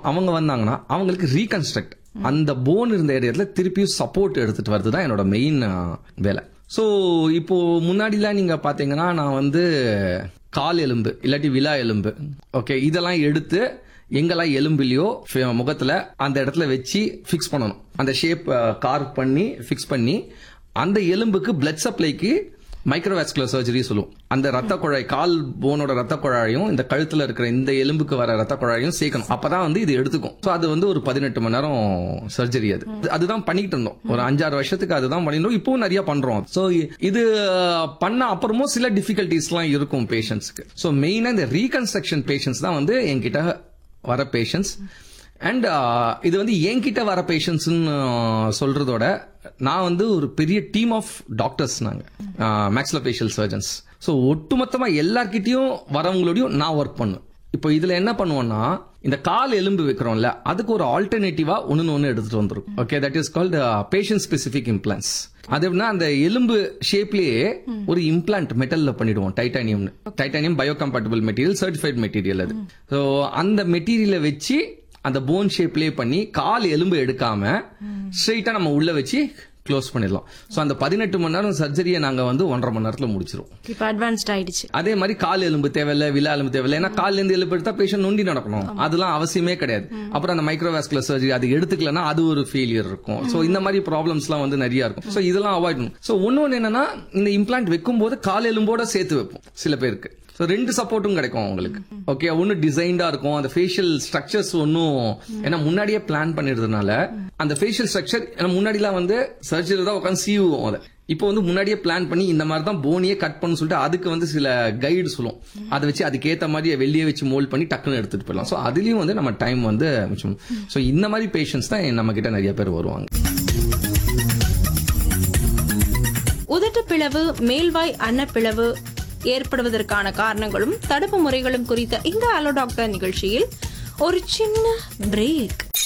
அவங்க வந்தாங்கன்னா அவங்களுக்கு ரீகன்ஸ்ட்ரக்ட் அந்த போன் இருந்த இடத்துல திருப்பியும் சப்போர்ட் எடுத்துட்டு வரது தான் என்னோட மெயின் வேலை ஸோ இப்போ முன்னாடிலாம் நீங்க பாத்தீங்கன்னா நான் வந்து கால் எலும்பு இல்லாட்டி விலா எலும்பு ஓகே இதெல்லாம் எடுத்து எங்கெல்லாம் எலும்புலையோ ஃபி- முகத்துல அந்த இடத்துல வச்சு ஃபிக்ஸ் பண்ணணும் அந்த ஷேப் கார்வ் பண்ணி ஃபிக்ஸ் பண்ணி அந்த எலும்புக்கு பிளட் சப்ளைக்கு மைக்ரோவாஸ்குலர் சர்ஜரி சொல்லுவோம் அந்த ரத்த குழாய் கால் போனோட ரத்த குழாயும் இந்த கழுத்துல இருக்கிற இந்த எலும்புக்கு வர ரத்த குழாயும் சேர்க்கணும் அப்பதான் வந்து இது எடுத்துக்கும் ஸோ அது வந்து ஒரு பதினெட்டு மணி நேரம் சர்ஜரி அது அதுதான் பண்ணிட்டு இருந்தோம் ஒரு அஞ்சாறு வருஷத்துக்கு அதுதான் பண்ணிருந்தோம் இப்பவும் நிறைய பண்றோம் ஸோ இது பண்ண அப்புறமும் சில டிஃபிகல்டிஸ்லாம் இருக்கும் பேஷண்ட்ஸ்க்கு ஸோ மெயினா இந்த ரீகன்ஸ்ட்ரக்ஷன் பேஷண்ட்ஸ் தான் வந்து என்கிட்ட வர பேஷண்ட்ஸ் அண்ட் இது வந்து என்கிட்ட வர பேஷண்ட்ஸ்னு சொல்றதோட நான் வந்து ஒரு பெரிய டீம் ஆஃப் டாக்டர்ஸ் நாங்க மேக்ஸிலோபேஷியல் சர்ஜன்ஸ் ஸோ ஒட்டுமொத்தமா எல்லார்கிட்டயும் வரவங்களோடையும் நான் ஒர்க் பண்ணும் இப்போ இதுல என்ன பண்ணுவோம்னா இந்த கால் எலும்பு வைக்கிறோம்ல அதுக்கு ஒரு ஆல்டர்னேட்டிவா ஒன்னு ஒன்னு எடுத்துட்டு வந்துரும் okay that is called patient specific implants அது எப்படின்னா அந்த எலும்பு ஷேப்லயே ஒரு இம்ப்ளான்ட் மெட்டல்ல பண்ணிடுவோம் titanium titanium biocompatible material certified material அது ஸோ அந்த மெட்டீரியலை வச்சு அந்த போன் ஷேப்லயே பண்ணி கால் எலும்பு எடுக்காம ஸ்ட்ரெயிட்டா நம்ம உள்ள வச்சு க்ளோஸ் பண்ணிடலாம் ஸோ அந்த பதினெட்டு மணி நேரம் சர்ஜரியை நாங்க வந்து ஒன்றரை மணி நேரத்துல முடிச்சிருவோம் இப்ப அட்வான்ஸ்ட் ஆயிடுச்சு அதே மாதிரி கால் எலும்பு தேவையில்ல விலா எலும்பு தேவையில்ல ஏன்னா கால் எலும்பு எலும்பு எடுத்தா பேஷண்ட் நொண்டி நடக்கணும் அதெல்லாம் அவசியமே கிடையாது அப்புறம் அந்த மைக்ரோவாஸ்குலர் சர்ஜரி அது எடுத்துக்கலன்னா அது ஒரு ஃபெயிலியர் இருக்கும் சோ இந்த மாதிரி ப்ராப்ளம்ஸ்லாம் வந்து நிறைய இருக்கும் சோ இதெல்லாம் அவாய்ட் பண்ணும் சோ ஒன்னொன்னு என்னன்னா இந்த இம்ப்ளான்ட் வைக்கும் போது கால் எலும்போட சேர்த்து வைப்போம் சில பேருக்கு ஸோ ரெண்டு சப்போர்ட்டும் கிடைக்கும் அவங்களுக்கு ஓகே ஒன்னு டிசைன்டா இருக்கும் அந்த ஃபேஷியல் ஸ்ட்ரக்சர்ஸ் ஒன்னும் ஏன்னா முன்னாடியே பிளான் பண்ணிடுறதுனால அந்த ஃபேஷியல் ஸ்ட்ரக்சர் ஏன்னா முன்னாடிலாம் வந்து சர்ஜரி தான் உட்காந்து சீவுவோம் அதை இப்போ வந்து முன்னாடியே பிளான் பண்ணி இந்த மாதிரி தான் போனியே கட் பண்ணு சொல்லிட்டு அதுக்கு வந்து சில கைடு சொல்லும் அதை வச்சு அதுக்கேற்ற மாதிரி வெளியே வச்சு மோல்ட் பண்ணி டக்குன்னு எடுத்துட்டு போயிடலாம் ஸோ அதுலயும் வந்து நம்ம டைம் வந்து மிச்சம் ஸோ இந்த மாதிரி பேஷண்ட்ஸ் தான் நம்ம கிட்ட நிறைய பேர் வருவாங்க உதட்டு பிளவு மேல்வாய் அன்னப்பிளவு ஏற்படுவதற்கான காரணங்களும் தடுப்பு முறைகளும் குறித்த இந்த அலோ டாக்டர் நிகழ்ச்சியில் ஒரு சின்ன பிரேக்